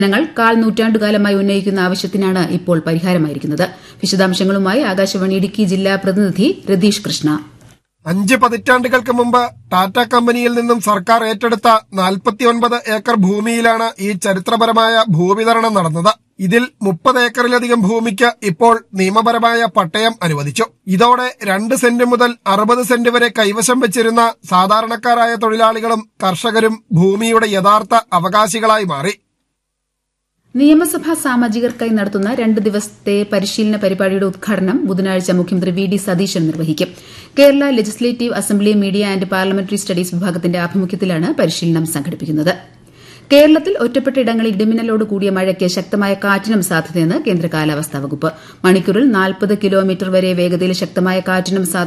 ജനങ്ങൾ കാൽ നൂറ്റാണ്ടുകാലമായി ഉന്നയിക്കുന്ന ആവശ്യത്തിനാണ് ഇപ്പോൾ പരിഹാരമായിരിക്കുന്നത് വിശദാംശങ്ങളുമായി ആകാശവാണി ഇടുക്കി ജില്ലാ പ്രതിനിധി രതീഷ് കൃഷ്ണ അഞ്ച് പതിറ്റാണ്ടുകൾക്ക് മുമ്പ് ടാറ്റ കമ്പനിയിൽ നിന്നും സർക്കാർ ഏറ്റെടുത്ത 49 ഏക്കർ ഭൂമിയിലാണ് ഈ ചരിത്രപരമായ ഭൂവിതരണം നടന്നത് ഇതിൽ മുപ്പത് ഏക്കറിലധികം ഭൂമിക്ക് ഇപ്പോൾ നിയമപരമായ പട്ടയം അനുവദിച്ചു ഇതോടെ രണ്ട് സെന്റ് മുതൽ അറുപത് സെന്റ് വരെ കൈവശം വെച്ചിരുന്ന സാധാരണക്കാരായ തൊഴിലാളികളും കർഷകരും ഭൂമിയുടെ യഥാർത്ഥ അവകാശികളായി മാറി നിയമസഭാ സാമാജികർക്കായി നടത്തുന്ന രണ്ട് ദിവസത്തെ പരിശീലന പരിപാടിയുടെ ഉദ്ഘാടനം ബുധനാഴ്ച മുഖ്യമന്ത്രി വി ഡി സതീശൻ നിർവഹിക്കും Kerala legislative assembly media and parliamentary studies വിഭാഗത്തിന്റെ ആഭിമുഖ്യത്തിലാണ് പരിശീലനം സംഘടിപ്പിക്കുന്നത് കേരളത്തിൽ ഒറ്റപ്പെട്ട ഇടങ്ങളിൽ ഇടിമിന്നലോട് കൂടിയ മഴയ്ക്ക് ശക്തമായ കാറ്റിനും സാധ്യതയെന്ന് കേന്ദ്ര കാലാവസ്ഥാ വകുപ്പ് മണിക്കൂറിൽ നാൽപ്പത് കിലോമീറ്റർ വരെ വേഗതയിൽ ശക്തമായ കാറ്റിനും സാധ്യത